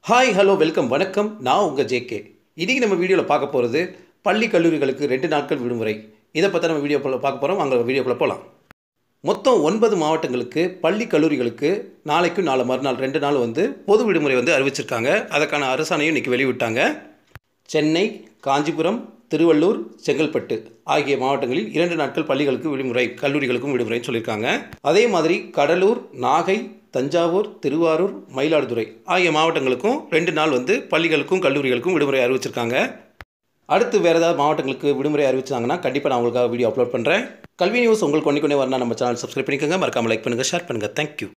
hi hello welcome வணக்கம் நான் உங்கள் ஜேகே இன்றைக்கி நம்ம வீடியோவில் பார்க்க போகிறது பள்ளி கல்லூரிகளுக்கு ரெண்டு நாட்கள் விடுமுறை இதை பற்றி நம்ம வீடியோ பார்க்க போகிறோம் அங்கே வீடியோக்குள்ளே போகலாம் மொத்தம் ஒன்பது மாவட்டங்களுக்கு பள்ளி கல்லூரிகளுக்கு நாளைக்கும் நாளை மறுநாள் ரெண்டு நாள் வந்து பொது விடுமுறை வந்து அறிவிச்சிருக்காங்க அதற்கான அரசாணையும் இன்றைக்கி வெளிவிட்டாங்க சென்னை காஞ்சிபுரம் திருவள்ளூர் செங்கல்பட்டு ஆகிய மாவட்டங்களில் இரண்டு நாட்கள் பள்ளிகளுக்கு விடுமுறை கல்லூரிகளுக்கும் விடுமுறைன்னு சொல்லியிருக்காங்க அதே மாதிரி கடலூர் நாகை தஞ்சாவூர் திருவாரூர் மயிலாடுதுறை ஆகிய மாவட்டங்களுக்கும் ரெண்டு நாள் வந்து பள்ளிகளுக்கும் கல்லூரிகளுக்கும் விடுமுறை அறிவிச்சிருக்காங்க அடுத்து வேறு ஏதாவது மாவட்டங்களுக்கு விடுமுறை அறிவிச்சாங்கன்னா கண்டிப்பாக நான் உங்களுக்காக வீடியோ அப்லோட் பண்ணுறேன் கல்வி நியூஸ் உங்களுக்கு ஒன்று கொண்டே வரணும் நம்ம சேனல் சப்ஸ்கிரைப் பண்ணிக்கோங்க மறக்காமல் லைக் பண்ணுங்கள் ஷேர் பண்ணுங்கள் தேங்க்யூ